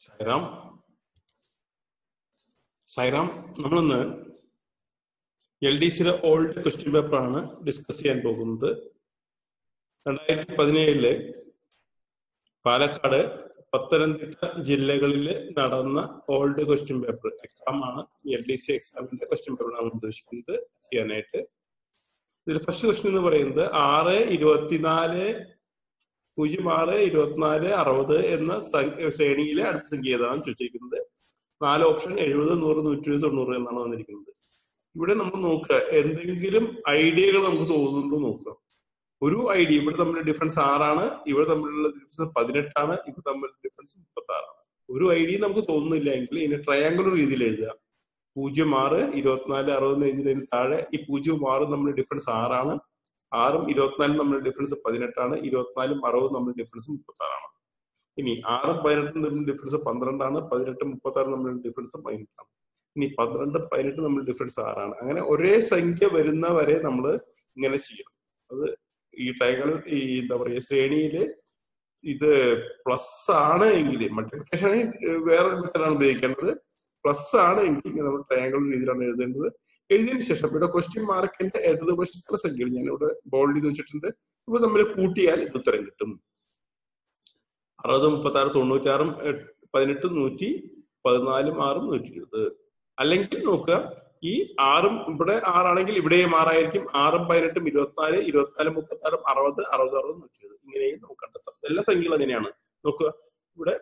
സൈറാം സൈറാം നമ്മളിന്ന് L D സിയുടെ old question പേപ്പറാണ് ഡിസ്കസ് ചെയ്യാൻ പോകുന്നത് രണ്ടായിരത്തി പതിനേഴില് പാലക്കാട് പത്തനംതിട്ട ജില്ലകളിൽ നടന്ന ഓൾഡ് ക്വസ്റ്റ്യൻ പേപ്പർ എക്സാം ആണ് എൽ ഡി സി എക്സാമിന്റെ ക്വസ്റ്റ്യൻ പേപ്പർ ആണ് ഉദ്ദേശിക്കുന്നത് ചെയ്യാനായിട്ട് ഇതിൽ ഫസ്റ്റ് ക്വസ്റ്റ്യൻ എന്ന് പറയുന്നത് ആറ് ഇരുപത്തിനാല് പൂജ്യം ആറ് ഇരുപത്തിനാല് അറുപത് എന്ന സംഖ്യ- ശ്രേണിയിലെ അടുത്ത സംഖ്യ ഏതാണ് ചോദിച്ചിരിക്കുന്നത് നാല് ഓപ്ഷൻ എഴുപത് നൂറ് നൂറ്റി ഇരുപത് തൊണ്ണൂറ് എന്നാണ് വന്നിരിക്കുന്നത് ഇവിടെ നമ്മൾ നോക്കുക എന്തെങ്കിലും ഐഡിയകൾ നമുക്ക് തോന്നുന്നുണ്ടോ നോക്കുക ഒരു ഐഡിയ ഇവിടെ തമ്മിലുള്ള ഡിഫറൻസ് ആറാണ് ഇവിടെ തമ്മിലുള്ള ഡിഫറൻസ് പതിനെട്ടാണ് ഇവിടെ തമ്മിലുള്ള ഡിഫറൻസ് മുപ്പത്തി ആറാണ് ഒരു ഐഡിയ നമുക്ക് തോന്നുന്നില്ല എങ്കിൽ ഇതിനെ ട്രയാങ്കുലർ രീതിയിൽ എഴുതുക പൂജ്യം ആറ് ഇരുപത്തിനാല് അറുപത് എഴുതിയതിന് താഴെ ഈ പൂജ്യവും ആറും തമ്മിലുള്ള ഡിഫറൻസ് ആറാണ് ആറും ഇരുപത്തിനാലും തമ്മിലുള്ള ഡിഫറൻസ് പതിനെട്ടാണ് ഇരുപത്തിനാലും അറുപതും തമ്മിലുള്ള ഡിഫറൻസ് മുപ്പത്തി ആറാണ് ഇനി ആറും പതിനെട്ടും തമ്മിലുള്ള ഡിഫറൻസ് പന്ത്രണ്ടാണ് പതിനെട്ടും മുപ്പത്തി ആറും തമ്മിലുള്ള ഡിഫറൻസ് പതിനെട്ടാണ് ഇനി പന്ത്രണ്ട് പതിനെട്ട് തമ്മിലുള്ള ഡിഫറൻസ് ആറാണ് അങ്ങനെ ഒരേ സംഖ്യ വരുന്ന വരെ നമ്മൾ ഇങ്ങനെ ചെയ്യണം അത് ഈ ട്രൈകൾ ഈ എന്താ പറയുക ശ്രേണിയില് ഇത് പ്ലസ് ആണ് എങ്കിൽ മൾട്ടിപ്ലിക്കേഷൻ വേറെ മെത്തഡാണ് ഉപയോഗിക്കേണ്ടത് പ്ലസ് ആണ് എങ്കിൽ നമ്മൾ ട്രയാങ്കിൾ രീതിയിലാണ് എഴുതേണ്ടത് എഴുതിയതിനു ശേഷം ഇവിടെ ക്വസ്റ്റ്യൻ മാർക്കിന്റെ ഇടതുവശത്തുള്ള സംഖ്യകൾ ഞാൻ ഇവിടെ ബോൾഡ് ചെയ്ത് വെച്ചിട്ടുണ്ട് ഇപ്പൊ നമ്മൾ കൂട്ടിയാൽ ഇത് ഉത്തരം കിട്ടും അറുപത് മുപ്പത്തി ആറ് തൊണ്ണൂറ്റാറും എട്ട്- പതിനെട്ടും നൂറ്റി പതിനാലും ആറും നൂറ്റി ഇരുപത് അല്ലെങ്കിൽ നോക്കുക ഈ ആറും ഇവിടെ ആറാണെങ്കിൽ ഇവിടെയും ആറായിരിക്കും ആറും പതിനെട്ടും ഇരുപത്തിനാല് ഇരുപത്തിനാല് മുപ്പത്തി ആറും അറുപത് അറുപത് അറുപത് നൂറ്റി ഇരുപത് ഇങ്ങനെയും നമുക്ക് കണ്ടെത്താം എല്ലാ സംഖ്യകളും അങ്ങനെയാണ് നോക്കുക ഇവിടെ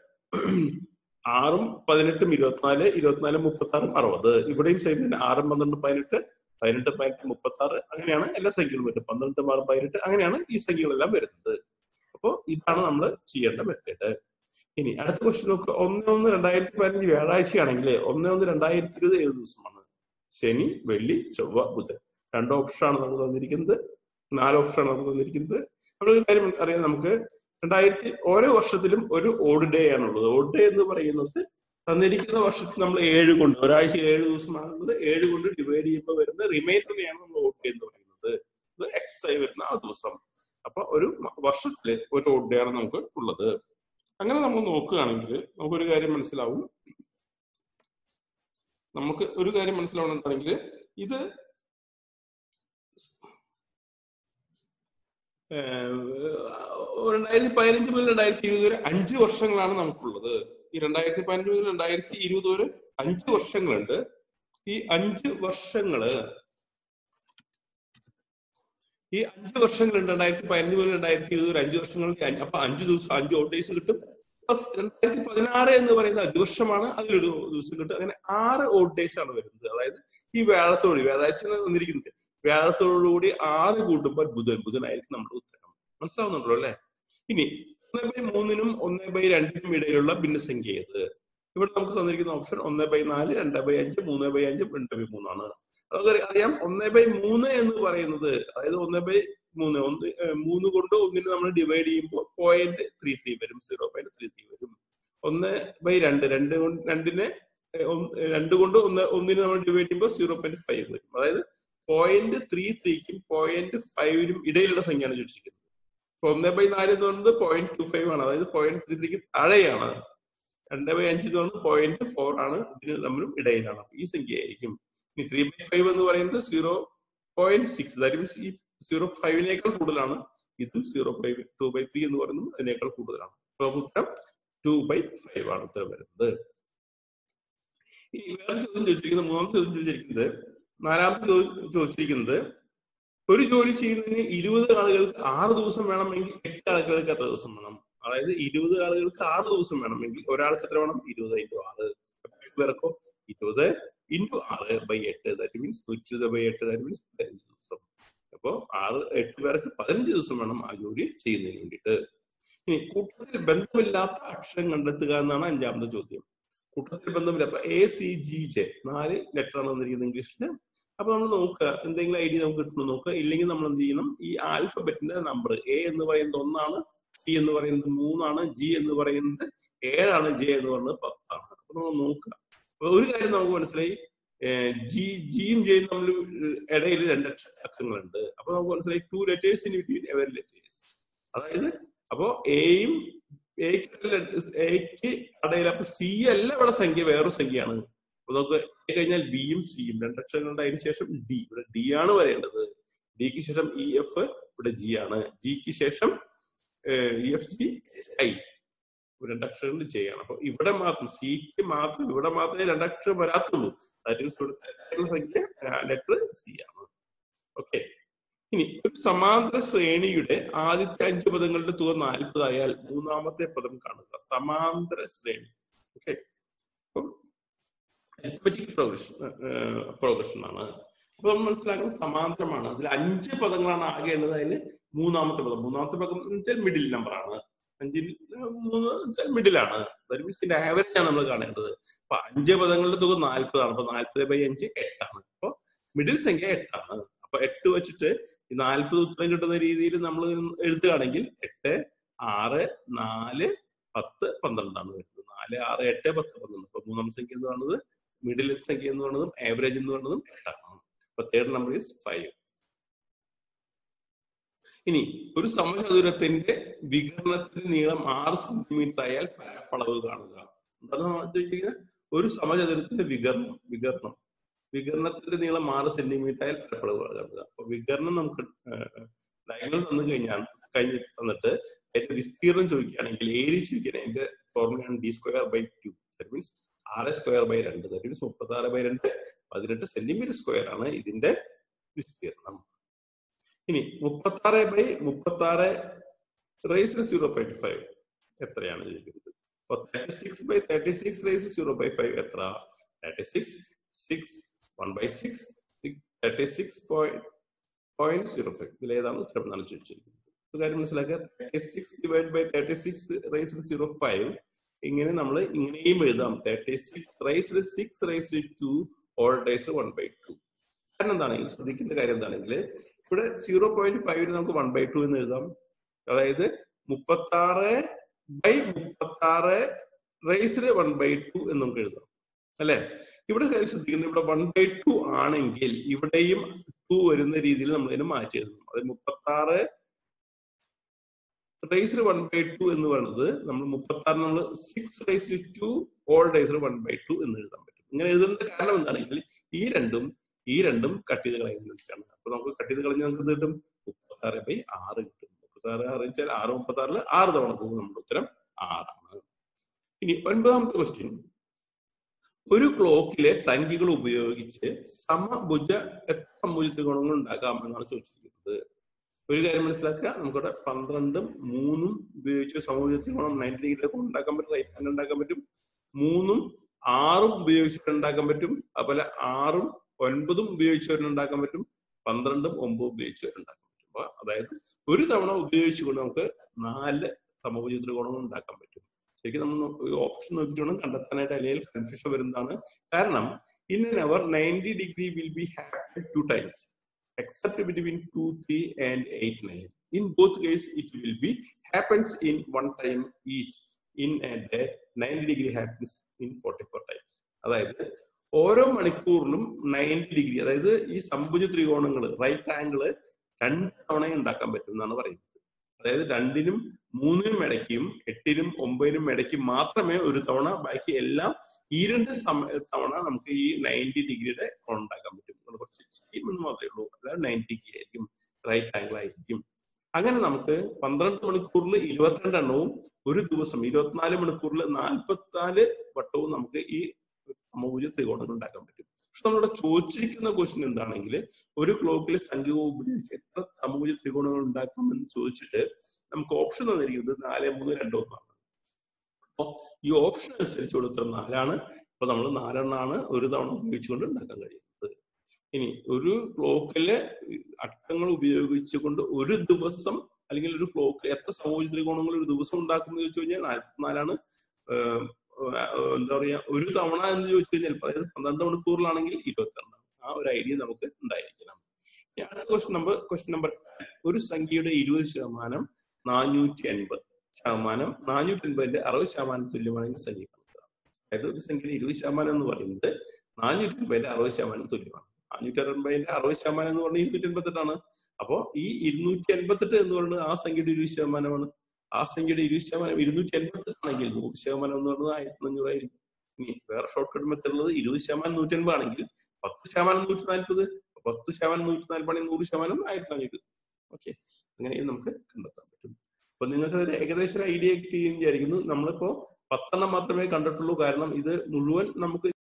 ആറും പതിനെട്ടും ഇരുപത്തിനാല് ഇരുപത്തിനാല് മുപ്പത്തി ആറും അറുപത് ഇവിടെയും സെയിം തന്നെ ആറും പന്ത്രണ്ട് പതിനെട്ട് പതിനെട്ട് പതിനെട്ട് മുപ്പത്തി ആറ് അങ്ങനെയാണ് എല്ലാ സംഖ്യകളും വരുന്നത് പന്ത്രണ്ട് ആറും പതിനെട്ട് അങ്ങനെയാണ് ഈ സംഖ്യകളെല്ലാം വരുന്നത് അപ്പോ ഇതാണ് നമ്മൾ ചെയ്യേണ്ട മെത്തേഡ് ഇനി അടുത്ത ക്വസ്റ്റ്യൻ നോക്കുക ഒന്ന് ഒന്ന് രണ്ടായിരത്തി പതിനഞ്ച് വ്യാഴാഴ്ചയാണെങ്കിൽ ഒന്ന് ഒന്ന് രണ്ടായിരത്തി ഇരുപത് ഏത് ദിവസമാണ് ശനി വെള്ളി ചൊവ്വ ബുധൻ രണ്ട് ഓപ്ഷനാണ് നമുക്ക് തന്നിരിക്കുന്നത് നാല് ഓപ്ഷനാണ് നമുക്ക് തന്നിരിക്കുന്നത് നമ്മളൊരു കാര്യം അറിയാം നമുക്ക് രണ്ടായിരത്തി ഓരോ വർഷത്തിലും ഒരു ഓഡ് ഡേ ആണുള്ളത് ഓഡ് ഡേ എന്ന് പറയുന്നത് തന്നിരിക്കുന്ന വർഷത്തിൽ നമ്മൾ ഏഴ് കൊണ്ട് ഒരാഴ്ച ഏഴ് ദിവസമാണുള്ളത് ഏഴ് കൊണ്ട് ഡിവൈഡ് ചെയ്യുമ്പോൾ വരുന്ന റിമൈൻഡറിനെയാണ് നമ്മൾ ഓഡ് ഡേ എന്ന് പറയുന്നത് ഇത് എക്സ് ആയി വരുന്ന ആ ദിവസം അപ്പൊ ഒരു വർഷത്തില് ഒരു ഓഡ് ഡേ ആണ് നമുക്ക് ഉള്ളത് അങ്ങനെ നമ്മൾ നോക്കുകയാണെങ്കിൽ നമുക്കൊരു കാര്യം മനസ്സിലാവും നമുക്ക് ഒരു കാര്യം മനസ്സിലാവണം എന്താണെങ്കിൽ ഇത് രണ്ടായിരത്തി പതിനഞ്ച് മുതൽ രണ്ടായിരത്തി ഇരുപത് വരെ അഞ്ച് വർഷങ്ങളാണ് നമുക്കുള്ളത് ഈ രണ്ടായിരത്തി പതിനഞ്ച് മുതൽ രണ്ടായിരത്തി ഇരുപത് വരെ അഞ്ച് വർഷങ്ങളുണ്ട് ഈ അഞ്ച് വർഷങ്ങള് ഈ അഞ്ച് വർഷങ്ങളുണ്ട് രണ്ടായിരത്തി പതിനഞ്ച് മുതൽ രണ്ടായിരത്തി ഇരുപത് വരെ അഞ്ച് വർഷങ്ങൾക്ക് അഞ്ച് അപ്പൊ അഞ്ച് ദിവസം അഞ്ച് ഓട്ട് ഡേയ്സ് കിട്ടും പ്ലസ് രണ്ടായിരത്തി പതിനാറ് എന്ന് പറയുന്ന അഞ്ച് വർഷമാണ് അതിലൊരു ദിവസം കിട്ടും അങ്ങനെ ആറ് ഓട്ട് ഡേയ്സ് ആണ് വരുന്നത് അതായത് ഈ വ്യാഴത്തോട് വ്യാഴാഴ്ച വന്നിരിക്കുന്നത് വ്യാഴത്തോടുകൂടി ആറ് കൂട്ടുമ്പോൾ ബുധൻ ബുധനായിരിക്കും നമ്മുടെ ഉത്തരം മനസ്സിലാവുന്നുണ്ടല്ലോ അല്ലെ ഇനി ഒന്ന് ബൈ മൂന്നിനും ഒന്ന് ബൈ രണ്ടിനും ഇടയിലുള്ള ഭിന്നസംഖ്യ ഏത് ഇവിടെ നമുക്ക് തന്നിരിക്കുന്ന ഓപ്ഷൻ ഒന്ന് ബൈ നാല് രണ്ട് ബൈ അഞ്ച് മൂന്ന് ബൈ അഞ്ച് രണ്ട് ബൈ മൂന്നാണ് നമുക്ക് അറിയാം ഒന്ന് ബൈ മൂന്ന് എന്ന് പറയുന്നത് അതായത് ഒന്ന് ബൈ മൂന്ന് ഒന്ന് ഏഹ് മൂന്ന് കൊണ്ട് ഒന്നിന് നമ്മൾ ഡിവൈഡ് ചെയ്യുമ്പോൾ പോയിന്റ് ത്രീ ത്രീ വരും സീറോ പോയിന്റ് ത്രീ ത്രീ വരും ഒന്ന് ബൈ രണ്ട് രണ്ട് കൊണ്ട് രണ്ടിന് ഏഹ് ഒന്ന് രണ്ട് കൊണ്ട് ഒന്ന് ഒന്നിന് നമ്മൾ ഡിവൈഡ് ചെയ്യുമ്പോൾ സീറോ പോയിന്റ് ഫൈവ് വരും അതായത് പോയിന്റ് ത്രീ ത്രീക്കും പോയിന്റ് ഫൈവിനും ഇടയിലുള്ള സംഖ്യയാണ് ചോദിച്ചിരിക്കുന്നത് ഇപ്പൊ ഒന്ന് ബൈ നാല് എന്ന് പറയുന്നത് പോയിന്റ് ടു ഫൈവ് ആണ് അതായത് പോയിന്റ് ത്രീ ത്രീക്ക് താഴെയാണ് രണ്ട് ബൈ അഞ്ച് എന്ന് പറയുന്നത് പോയിന്റ് ഫോർ ആണ് ഇതിന് തമ്മിലും ഇടയിലാണ് അപ്പൊ ഈ സംഖ്യ ആയിരിക്കും ഇനി ത്രീ ബൈ ഫൈവ് എന്ന് പറയുന്നത് zero point six that means ഈ സീറോ ഫൈവിനേക്കാൾ കൂടുതലാണ് ഇത് zero five two by three എന്ന് പറയുന്നത് അതിനേക്കാൾ കൂടുതലാണ് അപ്പൊ ഉത്തരം ടു ബൈ ഫൈവ് ആണ് ഉത്തരം വരുന്നത് ഇനി വേറെ ചോദ്യം ചോദിച്ചിരിക്കുന്നത് മൂന്നാമത്തെ ചോദ്യം ചോദിച്ചിരിക്കുന്നത് നാലാമത്തെ ചോദ്യം ചോദിച്ചിരിക്കുന്നത് ഒരു ജോലി ചെയ്യുന്നതിന് ഇരുപത് ആളുകൾക്ക് ആറ് ദിവസം വേണമെങ്കിൽ എട്ട് ആളുകൾക്ക് എത്ര ദിവസം വേണം അതായത് ഇരുപത് ആളുകൾക്ക് ആറ് ദിവസം വേണമെങ്കിൽ ഒരാൾക്ക് എത്ര വേണം ഇരുപത് ഇൻറ്റു ആറ് അപ്പൊ എട്ട് പേർക്കോ ഇരുപത് ഇൻറ്റു ആറ് ബൈ എട്ട് ദാറ്റ് മീൻസ് നൂറ്റി ബൈ എട്ട് ദാറ്റ് മീൻസ് പതിനഞ്ച് ദിവസം അപ്പോ ആറ് എട്ട് പേർക്ക് പതിനഞ്ച് ദിവസം വേണം ആ ജോലി ചെയ്യുന്നതിന് വേണ്ടിയിട്ട് ഇനി കൂട്ടത്തിൽ ബന്ധമില്ലാത്ത അക്ഷരം കണ്ടെത്തുക എന്നാണ് അഞ്ചാമത്തെ ചോദ്യം കൂട്ടത്തിൽ ബന്ധമില്ല അപ്പൊ എ സി ജി ജെ നാല് ലെറ്റർ ആണ് വന്നിരിക്കുന്നത് ഇംഗ്ലീഷില് അപ്പൊ നമ്മൾ നോക്കുക എന്തെങ്കിലും ഐഡിയ നമുക്ക് കിട്ടുന്നു നോക്കുക ഇല്ലെങ്കിൽ നമ്മൾ എന്ത് ചെയ്യണം ഈ ആൽഫബറ്റിന്റെ നമ്പർ എ എന്ന് പറയുന്നത് ഒന്നാണ് സി എന്ന് പറയുന്നത് മൂന്നാണ് ജി എന്ന് പറയുന്നത് ഏഴാണ് ജെ എന്ന് പറയുന്നത് പത്താണ് അപ്പൊ നമ്മൾ നോക്കുക അപ്പൊ ഒരു കാര്യം നമുക്ക് മനസ്സിലായി ജി ജിയും ജെയും തമ്മിൽ ഇടയിൽ രണ്ട് അക്ഷ- അക്കങ്ങളുണ്ട് അപ്പൊ നമുക്ക് മനസ്സിലായി two letters in between ever letters അതായത് അപ്പോ എയും എക്ക് കടയിൽ അപ്പൊ സി അല്ല ഇവിടെ സംഖ്യ വേറൊരു സംഖ്യയാണ് അപ്പൊ നമുക്ക് A കഴിഞ്ഞാൽ ബിയും സിയും രണ്ടക്ഷരങ്ങളുടെ അതിന് ശേഷം ഡി ഇവിടെ ഡി ആണ് വരേണ്ടത് ഡിക്ക് ശേഷം ഇ എഫ് ഇവിടെ ജി ആണ് ജിക്ക് ശേഷം ഇ എഫ് ജി ഐ രണ്ടക്ഷരങ്ങൾ ചെയ്യണം അപ്പൊ ഇവിടെ മാത്രം സിക്ക് മാത്രം ഇവിടെ മാത്രമേ രണ്ടക്ഷരം വരാത്തുള്ളൂ ദാറ്റ് മീൻസ് ഇവിടെ തെറ്റായിട്ടുള്ള സംഖ്യ ലെറ്റർ സി ആണ് ഓക്കെ ഇനി ഒരു സമാന്തര ശ്രേണിയുടെ ആദ്യത്തെ അഞ്ച് പദങ്ങളുടെ തുക നാൽപ്പതായാൽ മൂന്നാമത്തെ പദം കാണുക സമാന്തര ശ്രേണി ഓക്കെ അപ്പം അരിത്മെറ്റിക് പ്രോഗ്രഷൻ പ്രോഗ്രഷൻ ആണ് അപ്പൊ നമ്മൾ മനസ്സിലാക്കണം സമാന്തരമാണ് അതിൽ അഞ്ച് പദങ്ങളാണ് ആകെ ഉള്ളത് അതിന് മൂന്നാമത്തെ പദം മൂന്നാമത്തെ പദം എന്ന് വെച്ചാൽ മിഡിൽ നമ്പർ ആണ് അഞ്ചിൽ മൂന്ന് വെച്ചാൽ മിഡിലാണ് ദാറ്റ് മീൻസ് ഇതിന്റെ ആവറേജ് ആണ് നമ്മൾ കാണേണ്ടത് അപ്പൊ അഞ്ച് പദങ്ങളുടെ തുക നാൽപ്പതാണ് അപ്പൊ നാൽപ്പത് ബൈ അഞ്ച് എട്ടാണ് അപ്പൊ മിഡിൽ സംഖ്യ എട്ടാണ് അപ്പൊ എട്ട് വെച്ചിട്ട് ഈ നാൽപ്പത് ഉത്തരം കിട്ടുന്ന രീതിയിൽ നമ്മൾ എഴുതുകയാണെങ്കിൽ എട്ട് ആറ് നാല് പത്ത് പന്ത്രണ്ടാണ് വരുന്നത് നാല് ആറ് എട്ട് പത്ത് പന്ത്രണ്ട് അപ്പൊ മൂന്നാം സംഖ്യ എന്ന് പറയുന്നത് മിഡിൽ സംഖ്യ എന്ന് പറയുന്നതും ആവറേജ് എന്ന് പറയുന്നതും എട്ടാണ് അപ്പൊ തേർഡ് നമ്പർ ഈസ് ഫൈവ് ഇനി ഒരു സമചതുരത്തിന്റെ വികരണത്തിന്റെ നീളം ആറ് സെന്റിമീറ്റർ ആയാൽ പരപ്പളവ് കാണുക എന്താണ് ചോദിച്ചിരിക്കുന്നത് ഒരു സമചതുരത്തിന്റെ വികരണം വികരണം വികരണത്തിന്റെ നീളം ആറ് സെന്റിമീറ്റർ ആയാൽ പരപ്പളവ് കാണുക അപ്പൊ വികരണം നമുക്ക് ഡയങ്ങൾ തന്നു കഴിഞ്ഞാൽ കഴിഞ്ഞ് തന്നിട്ട് അതിന്റെ വിസ്തീർണം ചോദിക്കുകയാണെങ്കിൽ ഏരിയ ചോദിക്കുകയാണെങ്കിൽ അതിന്റെ ഫോർമുലയാണ് D square by two that means ആറ് സ്ക്വയർ ബൈ രണ്ട് ദറ്റ് മീൻസ് മുപ്പത്തി ആറ് ബൈ രണ്ട് പതിനെട്ട് സെന്റിമീറ്റർ സ്ക്വയർ ആണ് ഇതിന്റെ വിസ്തീർണം ഇനി മുപ്പത്തി ആറ് ബൈ മുപ്പത്തി ആറ് റേസ് സീറോ പോയിന്റ് ഫൈവ് എത്രയാണ് ചോദിക്കുന്നത് അപ്പൊ thirty six by thirty six raise zero by five എത്ര thirty six six one by six thirty six point point zero five ഇതിൽ ഏതാണ് ഉത്തരം എന്നാണ് ചോദിച്ചിരിക്കുന്നത് ഒരു കാര്യം മനസ്സിലാക്കുക thirty six divide by thirty six raise zero five ഇങ്ങനെ നമ്മൾ ഇങ്ങനെയും എഴുതാം thirty six raise six raise two whole raise one by two കാരണം എന്താണെങ്കിൽ ശ്രദ്ധിക്കേണ്ട കാര്യം എന്താണെങ്കിൽ ഇവിടെ സീറോ പോയിന്റ് ഫൈവിന് നമുക്ക് വൺ ബൈ ടു എന്ന് എഴുതാം അതായത് മുപ്പത്തി ആറ് ബൈ മുപ്പത്തി ആറ് റൈസിൽ വൺ ബൈ ടു എന്ന് നമുക്ക് എഴുതാം അല്ലെ ഇവിടെ കാര്യം ശ്രദ്ധിക്കുന്നത് ഇവിടെ വൺ ബൈ ടു ആണെങ്കിൽ ഇവിടെയും ടു വരുന്ന രീതിയിൽ നമ്മൾ ഇതിനെ മാറ്റി എഴുതണം അതായത് മുപ്പത്തി ആറ് റൈസിൽ വൺ ബൈ ടു എന്ന് പറയുന്നത് നമ്മൾ മുപ്പത്തി ആറ് നമ്മൾ സിക്സ് റൈസ് ടു ഓൾ റൈസിൽ വൺ ബൈ ടു എന്ന് എഴുതാൻ പറ്റും ഇങ്ങനെ എഴുതുന്ന കാരണം എന്താണെങ്കിൽ ഈ രണ്ടും ഈ രണ്ടും കട്ട് ചെയ്ത് കളയുന്നതാണ് അപ്പൊ നമുക്ക് കട്ട് ചെയ്ത് കളഞ്ഞാൽ നമുക്ക് എന്ത് കിട്ടും മുപ്പത്തി ആറ് ബൈ ആറ് കിട്ടും മുപ്പത്തി ആറ് ആറ് വെച്ചാൽ ആറ് മുപ്പത്തി ആറില് ആറ് തവണ പോകും നമ്മുടെ ഉത്തരം ആറാണ് ഇനി ഒൻപതാമത്തെ ക്വസ്റ്റ്യൻ ഒരു ക്ലോക്കിലെ സംഖ്യകൾ ഉപയോഗിച്ച് സമഭുജ എത്ര സമഭുജ ത്രികോണങ്ങൾ ഉണ്ടാക്കാം എന്നാണ് ചോദിച്ചിരിക്കുന്നത് ഒരു കാര്യം മനസ്സിലാക്കുക നമുക്കിവിടെ പന്ത്രണ്ടും മൂന്നും ഉപയോഗിച്ച് സമഭുജ ത്രികോണം നയൻറ്റി ഡിഗ്രിയിലൊക്കെ ഉണ്ടാക്കാൻ പറ്റും റൈറ്റ് ഹാൻഡ് ഉണ്ടാക്കാൻ പറ്റും മൂന്നും ആറും ഉപയോഗിച്ചിട്ട് ഉണ്ടാക്കാൻ പറ്റും അതുപോലെ ആറും ഒൻപതും ഉപയോഗിച്ച് ഉണ്ടാക്കാൻ പറ്റും പന്ത്രണ്ടും ഒമ്പതും ഉപയോഗിച്ച് ഉണ്ടാക്കാൻ പറ്റും അപ്പൊ അതായത് ഒരു തവണ ഉപയോഗിച്ചുകൊണ്ട് നമുക്ക് നാല് സമഭുജ ത്രികോണങ്ങൾ ഉണ്ടാക്കാൻ പറ്റും ശരിക്കും നമ്മൾ ഓപ്ഷൻ നോക്കിയിട്ട് വേണം കണ്ടെത്താനായിട്ട് അല്ലെങ്കിൽ കൺഫ്യൂഷൻ വരുന്നതാണ് കാരണം in an hour ninety degree will be happen two times except between two three and eight nine in both case it will be happens in one time each in a day ninety degree happens in forty four times അതായത് ഓരോ മണിക്കൂറിലും ninety degree അതായത് ഈ സംഭുജ ത്രികോണങ്ങൾ right angle രണ്ട് തവണ ഉണ്ടാക്കാൻ പറ്റും എന്നാണ് പറയുന്നത് അതായത് രണ്ടിനും മൂന്നിനും ഇടയ്ക്കും എട്ടിനും ഒമ്പതിനും ഇടയ്ക്കും മാത്രമേ ഒരു തവണ ബാക്കി എല്ലാം ഈ രണ്ട് സമയ തവണ നമുക്ക് ഈ നയൻറ്റി ഡിഗ്രിയുടെ കോൺ ഉണ്ടാക്കാൻ പറ്റും നമ്മൾ കുറച്ച് ചെയ്യുമെന്ന് മാത്രമേ ഉള്ളൂ അല്ലാതെ നയൻറ്റി ഡിഗ്രി ആയിരിക്കും റൈറ്റ് ആംഗിൾ ആയിരിക്കും അങ്ങനെ നമുക്ക് പന്ത്രണ്ട് മണിക്കൂറിൽ ഇരുപത്തിരണ്ട് എണ്ണവും ഒരു ദിവസം ഇരുപത്തിനാല് മണിക്കൂറിൽ നാൽപ്പത്തിനാല് വട്ടവും നമുക്ക് ഈ സമഭുജ ത്രികോണങ്ങൾ ഉണ്ടാക്കാൻ പറ്റും പക്ഷെ നമ്മുടെ ചോദിച്ചിരിക്കുന്ന ക്വസ്റ്റ്യൻ എന്താണെങ്കിൽ ഒരു ക്ലോക്കിലെ സംഖ്യ ഉപയോഗിച്ച് എത്ര സമഭുജ ത്രികോണങ്ങൾ ഉണ്ടാക്കാം എന്ന് ചോദിച്ചിട്ട് നമുക്ക് ഓപ്ഷൻ തന്നിരിക്കുന്നത് നാല് മൂന്ന് രണ്ട് ഒന്നാണ് അപ്പൊ ഈ ഓപ്ഷൻ അനുസരിച്ചുള്ള ഉത്തരം നാലാണ് അപ്പൊ നമ്മൾ നാലെണ്ണാണ് ഒരു തവണ ഉപയോഗിച്ചുകൊണ്ട് ഉണ്ടാക്കാൻ കഴിയുന്നത് ഇനി ഒരു ക്ലോക്കിലെ അക്കങ്ങൾ ഉപയോഗിച്ചുകൊണ്ട് ഒരു ദിവസം അല്ലെങ്കിൽ ഒരു ക്ലോക്കിൽ എത്ര സമഭുജ ത്രികോണങ്ങൾ ഒരു ദിവസം ഉണ്ടാക്കുന്നു ചോദിച്ചു കഴിഞ്ഞാൽ നാൽപ്പത്തിനാലാണ് എന്താ പറയാ ഒരു തവണ എന്ന് ചോദിച്ചു കഴിഞ്ഞാൽ അതായത് പന്ത്രണ്ട് മണിക്കൂറിലാണെങ്കിൽ ഇരുപത്തിരണ്ടാണ് ആ ഒരു ഐഡിയ നമുക്ക് ഉണ്ടായിരിക്കണം അടുത്ത ക്വസ്റ്റ്യൻ നമ്പർ ക്വസ്റ്റ്യൻ നമ്പർ ഒരു സംഖ്യയുടെ ഇരുപത് ശതമാനം നാനൂറ്റി അൻപത് ശതമാനം നാനൂറ്റി അൻപതിന്റെ അറുപത് ശതമാനം തുല്യമാണെങ്കിൽ സംഖ്യ കണക്കുക അതായത് ഒരു സംഖ്യയുടെ ഇരുപത് ശതമാനം എന്ന് പറയുന്നത് നാനൂറ്റി അൻപതിന്റെ അറുപത് ശതമാനം തുല്യമാണ് നാനൂറ്റി അൻപതിന്റെ അറുപത് ശതമാനം എന്ന് പറഞ്ഞാൽ ഇരുന്നൂറ്റി അൻപത്തെട്ടാണ് അപ്പോ ഈ ഇരുന്നൂറ്റി അൻപത്തെട്ട് എന്ന് പറയുന്നത് ആ സംഖ്യയുടെ ഇരുപത് ശതമാനമാണ് ആ സംഖ്യയുടെ ഇരുപത് ശതമാനം ഇരുന്നൂറ്റി എൺപത്തി ആണെങ്കിൽ നൂറ് ശതമാനം എന്ന് പറയുന്നത് ആയിരത്തി അഞ്ഞൂറായിരിക്കും ഇനി വേറെ ഷോർട്ട് കട്ട് മെത്തേഡ് ഉള്ളത് ഇരുപത് ശതമാനം നൂറ്റി എൺപത് ആണെങ്കിൽ പത്ത് ശതമാനം നൂറ്റി നാൽപ്പത് പത്ത് ശതമാനം നൂറ്റി നാൽപ്പത് നൂറ് ശതമാനം ആയിരത്തി അഞ്ഞൂറ് ഓക്കെ അങ്ങനെ നമുക്ക് കണ്ടെത്താൻ പറ്റും അപ്പൊ നിങ്ങൾക്ക് ഒരു ഏകദേശം ഒരു ഐഡിയ കിട്ടിയെന്ന് വിചാരിക്കുന്നു നമ്മളിപ്പോ പത്തെണ്ണം മാത്രമേ കണ്ടിട്ടുള്ളൂ കാരണം ഇത് മുഴുവൻ നമുക്ക്